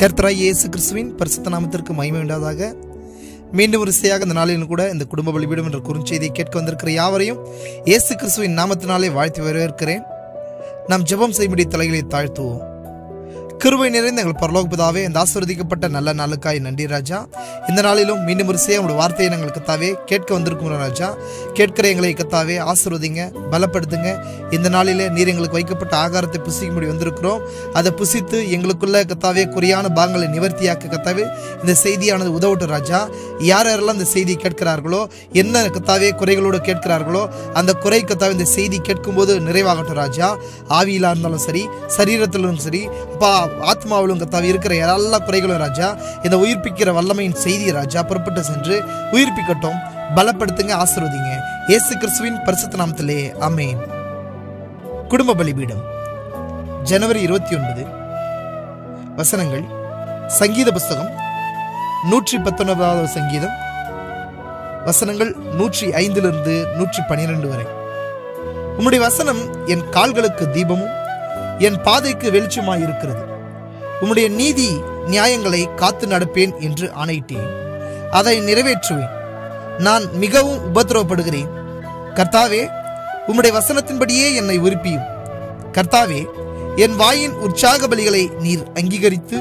கர்த்தராய் இயேசு கிறிஸ்துவின் பரிசுத்த நாமத்திற்கு மகிமை உண்டாதாக மீண்டும் வரிசையாக இந்த நாளிலும் கூட இந்த குடும்ப பலிபீடம் என்ற குறுஞ்செய்தியை கேட்க வந்திருக்கிற யாவரையும் இயேசு கிறிஸ்துவின் நாமத்தினாலே வாழ்த்தி வரவேற்கிறேன் நாம் ஜெபம் செய்யும்படி தலைகளை தாழ்த்துவோம் கிருபை நிறைந்த எங்கள் பரலோக பிதாவே இந்த ஆசிர்வதிக்கப்பட்ட நல்ல நாளுக்காய் நன்றி ராஜா இந்த நாளிலும் மீண்டும் ஒரு செய்ய உங்களுடைய வார்த்தையை நாங்கள் கத்தாவே கேட்க வந்திருக்கிறோம் ராஜா கேட்கிற எங்களை கத்தாவே ஆசிர்வதிங்க பலப்படுத்துங்க இந்த நாளிலே நீர் எங்களுக்கு வைக்கப்பட்ட ஆகாரத்தை புசிக்கும்படி வந்திருக்கிறோம் அதை புசித்து எங்களுக்குள்ள கத்தாவே குறையான பாகங்களை நிவர்த்தியாக்க கத்தாவே இந்த செய்தியானது உதவட்டும் ராஜா யார் யாரெல்லாம் இந்த செய்தியை கேட்கிறார்களோ என்ன கத்தாவே குறைகளோடு கேட்கிறார்களோ அந்த குறை கத்தாவே இந்த செய்தி கேட்கும்போது நிறைவாகட்டும் ராஜா ஆவியிலா இருந்தாலும் சரி சரீரத்திலும் சரி அப்பா ஆத்மாவிலும் கத்தாவே இருக்கிற எல்லா குறைகளும் ராஜா இந்த உயிர்ப்பிக்கிற வல்லமையின் செய்தி ராஜா புறப்பட்டு சென்று உயிர்ப்பிக்கட்டும் பலப்படுத்துங்க ஆசிர்வதிங்க இயேசு கிறிஸ்துவின் பரிசுத்த நாமத்திலே ஆமென் குடும்ப பலிபீடம் ஜனவரி இருபத்தி ஒன்பது வசனங்கள் சங்கீத புஸ்தகம் நூற்றி பத்தொன்பதாவது சங்கீதம் வசனங்கள் நூற்றி ஐந்திலிருந்து நூற்றி பனிரெண்டு வரை உம்முடைய வசனம் என் கால்களுக்கு தீபமும் என் பாதைக்கு வெளிச்சமாய் இருக்கிறது உம்முடைய நீதி நியாயங்களை காத்து நடப்பேன் என்று ஆணையிட்டேன் அதை நிறைவேற்றுவேன் நான் மிகவும் உபத்திரவப்படுகிறேன் கர்த்தாவே உம்முடைய வசனத்தின்படியே என்னை உருப்பியும் கர்த்தாவே என் வாயின் உற்சாக பலிகளை நீர் அங்கீகரித்து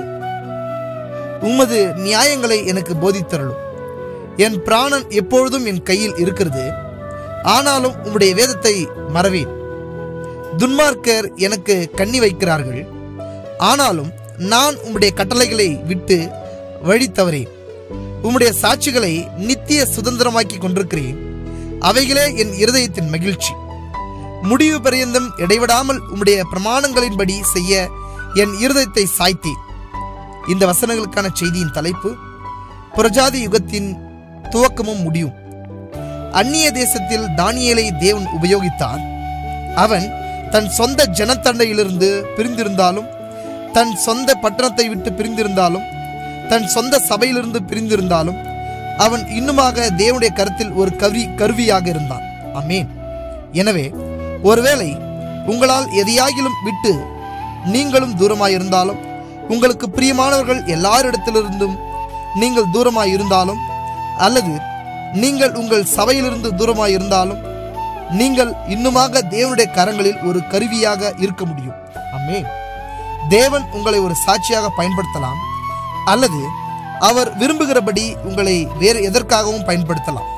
உமது நியாயங்களை எனக்கு போதித்தருளும் என் பிராணன் எப்பொழுதும் என் கையில் இருக்கிறது ஆனாலும் உம்முடைய வேதத்தை மறவேன் துன்மார்க்கர் எனக்கு கண்ணி வைக்கிறார்கள் ஆனாலும் நான் உம்முடைய கட்டளைகளை விட்டு வழி தவறேன் உம்முடைய சாட்சிகளை நித்திய சுதந்திரமாக்கி கொண்டிருக்கிறேன் அவைகளே என் இருதயத்தின் மகிழ்ச்சி முடிவு பரியந்தம் இடைவிடாமல் உம்முடைய பிரமாணங்களின்படி செய்ய என் இருதயத்தை சாய்த்தேன் இந்த வசனங்களுக்கான செய்தியின் தலைப்பு புரஜாதி யுகத்தின் துவக்கமும் முடியும் அந்நிய தேசத்தில் தானியேலை தேவன் உபயோகித்தார் அவன் தன் சொந்த ஜனத்தண்டையிலிருந்து பிரிந்திருந்தாலும் தன் சொந்த பட்டணத்தை விட்டு பிரிந்திருந்தாலும் தன் சொந்த சபையிலிருந்து பிரிந்திருந்தாலும் அவன் இன்னுமாக தேவனுடைய கருத்தில் ஒரு கவி கருவியாக இருந்தான் அமேன் எனவே ஒருவேளை உங்களால் எதையாகிலும் விட்டு நீங்களும் தூரமாயிருந்தாலும் உங்களுக்கு பிரியமானவர்கள் எல்லாரிடத்திலிருந்தும் நீங்கள் தூரமாயிருந்தாலும் அல்லது நீங்கள் உங்கள் சபையிலிருந்து தூரமாயிருந்தாலும் நீங்கள் இன்னுமாக தேவனுடைய கரங்களில் ஒரு கருவியாக இருக்க முடியும் அம்மே தேவன் உங்களை ஒரு சாட்சியாக பயன்படுத்தலாம் அல்லது அவர் விரும்புகிறபடி உங்களை வேறு எதற்காகவும் பயன்படுத்தலாம்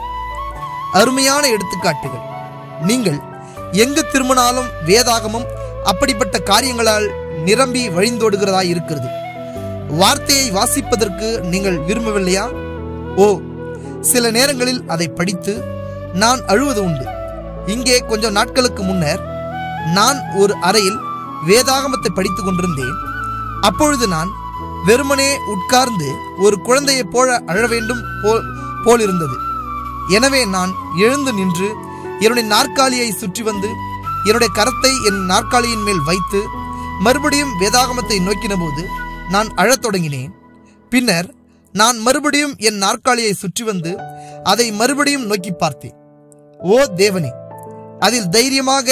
அருமையான எடுத்துக்காட்டுகள் நீங்கள் எங்கு திரும்பினாலும் வேதாகமும் அப்படிப்பட்ட காரியங்களால் நிரம்பி வழிந்தோடுகிறதா இருக்கிறது வார்த்தையை வாசிப்பதற்கு நீங்கள் விரும்பவில்லையா ஓ சில நேரங்களில் அதை படித்து நான் அழுவது உண்டு இங்கே கொஞ்சம் நாட்களுக்கு முன்னர் நான் ஒரு அறையில் வேதாகமத்தை படித்துக் கொண்டிருந்தேன் அப்பொழுது நான் வெறுமனே உட்கார்ந்து ஒரு குழந்தையைப் போல அழ வேண்டும் போல் போலிருந்தது எனவே நான் எழுந்து நின்று என்னுடைய நாற்காலியை சுற்றி வந்து என்னுடைய கரத்தை என் நாற்காலியின் மேல் வைத்து மறுபடியும் வேதாகமத்தை நோக்கினபோது நான் அழத் தொடங்கினேன் பின்னர் நான் மறுபடியும் என் நாற்காலியை சுற்றி வந்து அதை மறுபடியும் நோக்கி பார்த்தேன் ஓ தேவனே அதில் தைரியமாக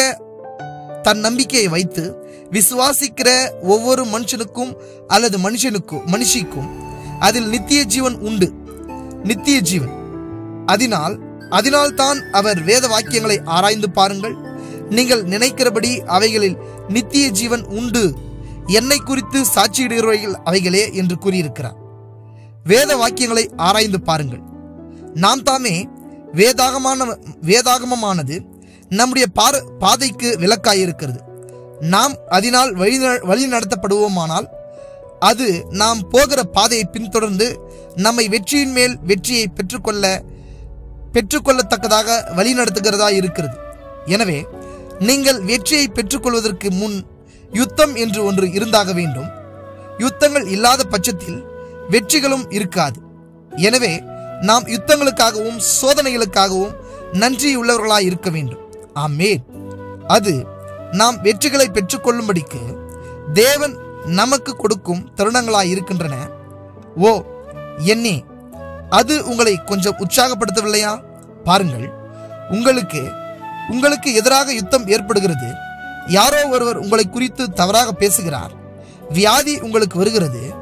தன் நம்பிக்கையை வைத்து விசுவாசிக்கிற ஒவ்வொரு மனுஷனுக்கும் அல்லது மனுஷனுக்கும் மனுஷிக்கும் அதில் நித்திய ஜீவன் உண்டு நித்திய ஜீவன் அதனால் அதனால் தான் அவர் வேத வாக்கியங்களை ஆராய்ந்து பாருங்கள் நீங்கள் நினைக்கிறபடி அவைகளில் நித்திய ஜீவன் உண்டு என்னை குறித்து சாட்சியிடுகிறவர்கள் அவைகளே என்று கூறியிருக்கிறார் வேத வாக்கியங்களை ஆராய்ந்து பாருங்கள் நாம் தாமே வேதாகமான வேதாகமமானது நம்முடைய பார பாதைக்கு விளக்காயிருக்கிறது நாம் அதனால் வழி வழி நடத்தப்படுவோமானால் அது நாம் போகிற பாதையை பின்தொடர்ந்து நம்மை வெற்றியின் மேல் வெற்றியை பெற்றுக்கொள்ள பெற்றுக்கொள்ளத்தக்கதாக வழி நடத்துகிறதா இருக்கிறது எனவே நீங்கள் வெற்றியை பெற்றுக்கொள்வதற்கு முன் யுத்தம் என்று ஒன்று இருந்தாக வேண்டும் யுத்தங்கள் இல்லாத பட்சத்தில் வெற்றிகளும் இருக்காது எனவே நாம் யுத்தங்களுக்காகவும் சோதனைகளுக்காகவும் நன்றியுள்ளவர்களாய் இருக்க வேண்டும் ஆமேன் அது நாம் வெற்றிகளை பெற்றுக்கொள்ளும்படிக்கு தேவன் நமக்கு கொடுக்கும் தருணங்களாய் இருக்கின்றன ஓ என்னே அது உங்களை கொஞ்சம் உற்சாகப்படுத்தவில்லையா பாருங்கள் உங்களுக்கு உங்களுக்கு எதிராக யுத்தம் ஏற்படுகிறது யாரோ ஒருவர் உங்களை குறித்து தவறாக பேசுகிறார் வியாதி உங்களுக்கு வருகிறது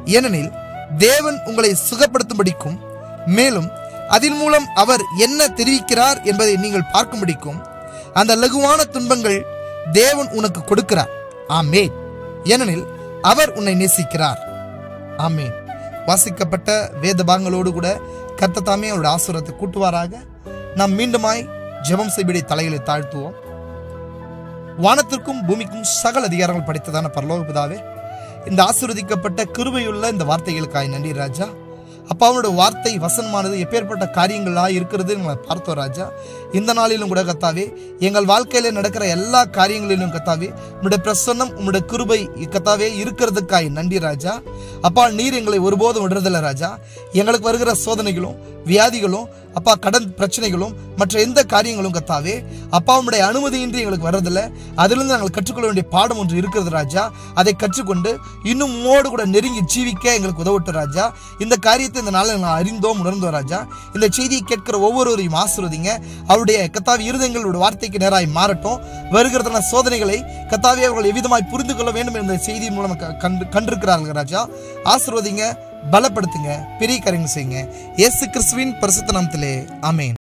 ஏனெனில் தேவன் உங்களை சுகப்படுத்தும்படிக்கும் மேலும் அதன் மூலம் அவர் என்ன தெரிவிக்கிறார் என்பதை நீங்கள் பார்க்கும்படிக்கும் அந்த லகுவான துன்பங்கள் தேவன் உனக்கு கொடுக்கிறார் ஆமேன் ஏனெனில் அவர் உன்னை நேசிக்கிறார் ஆமேன் வாசிக்கப்பட்ட வேத பாகங்களோடு கூட கர்த்தர் தாமே அவருடைய ஆசுரத்தை கூட்டுவாராக நாம் மீண்டுமாய் ஜெபம் செய்படி தலைகளை தாழ்த்துவோம் வானத்திற்கும் பூமிக்கும் சகல அதிகாரங்கள் படைத்ததான பரலோக பிதாவே இந்த ஆசீர்வதிக்கப்பட்ட கிருபையுள்ள இந்த வார்த்தைகளுக்காய் நன்றி ராஜா அப்பா அவனுடைய வார்த்தை வசனமானது எப்பேற்பட்ட காரியங்களா இருக்கிறது நம்ம பார்த்தோம் ராஜா இந்த நாளிலும் கூட கத்தாவே எங்கள் வாழ்க்கையில நடக்கிற எல்லா காரியங்களிலும் கத்தாவே உம்முடைய பிரசன்னம் உம்முடைய கிருபை கத்தாவே இருக்கிறதுக்காய் நன்றி ராஜா அப்பா நீர் எங்களை ஒருபோதும் விடுறதில்ல ராஜா எங்களுக்கு வருகிற சோதனைகளும் வியாதிகளும் அப்பா கடன் பிரச்சனைகளும் மற்ற எந்த காரியங்களும் கத்தாவே அப்பா உம்முடைய அனுமதியின்றி எங்களுக்கு வர்றதில்ல அதிலிருந்து நாங்கள் கற்றுக்கொள்ள வேண்டிய பாடம் ஒன்று இருக்கிறது ராஜா அதை கற்றுக்கொண்டு இன்னும் உம்மோடு கூட நெருங்கி ஜீவிக்க எங்களுக்கு உதவட்டும் ராஜா இந்த காரியத்தை இந்த நாளில் நாங்கள் அறிந்தோம் உணர்ந்தோம் ராஜா இந்த செய்தியை கேட்கிற ஒவ்வொருவரையும் ஆசிர்வதிங்க அவருடைய கத்தாவி இருதயங்களோட வார்த்தைக்கு நேராய் மாறட்டும் வருகிறதான சோதனைகளை கத்தாவி அவர்கள் எவ்விதமாய் புரிந்து கொள்ள வேண்டும் என்ற செய்தியின் மூலம் க- கண்டு கண்டிருக்கிறார்கள் ராஜா ஆசிர்வதிங்க பலப்படுத்துங்க பெரிய காரியங்கள் செய்யுங்க இயேசு கிறிஸ்துவின் பரிசுத்த நாமத்திலே ஆமென்